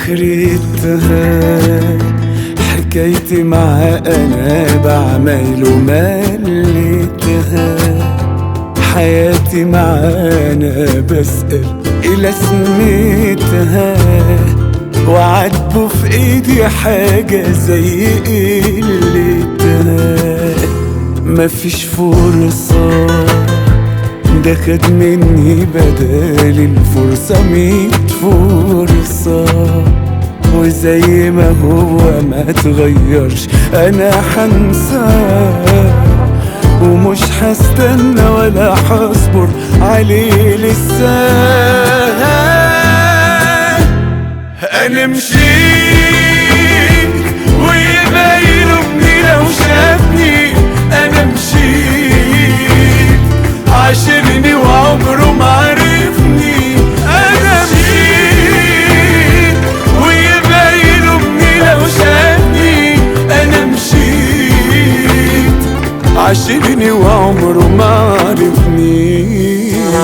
اخرتها حكايتي معاه انا بعمل ومليتها حياتي معانا بسأل إلى سميتها وعاتبه في ايدي حاجة زي قلتها مفيش فرصة ده خد مني بدل الفرصة ميت فرصة وزي ما هو ما تغيرش انا حنساه ومش هستنى ولا هصبر عليه لسه انا مشيت ويبين ابني لو شافني انا مشيت عاشرني وعمره ما عرفني انا مشيت ويبين ابني لو شافني انا مشيت عاشرني وعمره ما عرفني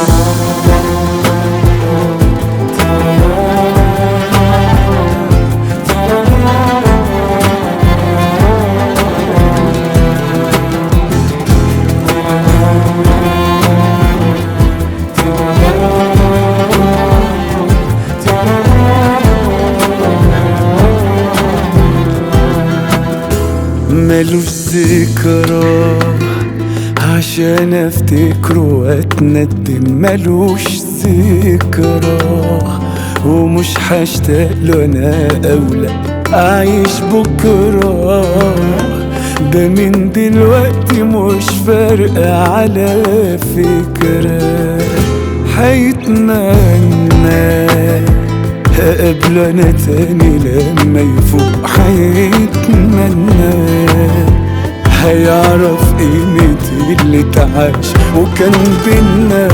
ملوش ذكرى عشان افتكره واتندم ملوش ذكرى ومش هشتاق له انا اولى اعيش بكره ده من دلوقتي مش فارقة على فكرة هيتمنى هقابله انا تاني لما يفوق هيتمنى هيعرف قيمة اللي اتعاش وكان بينا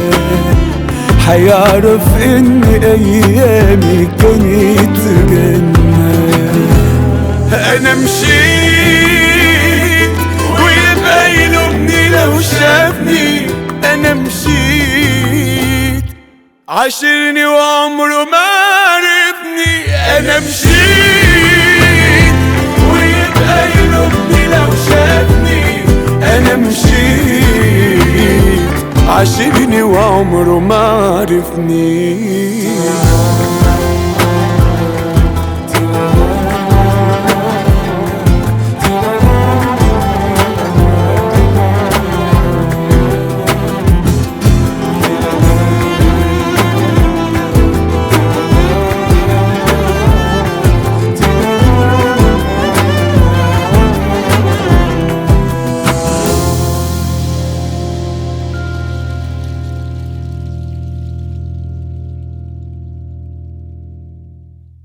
هيعرف ان ايامي كانت جنة انا مشيت ويبين ابني لو شافني انا مشيت عاشرني وعمره ما عرفني انا مشيت ويبقى يلومني لو شافني انا مشيت عاشرني وعمره ما عرفني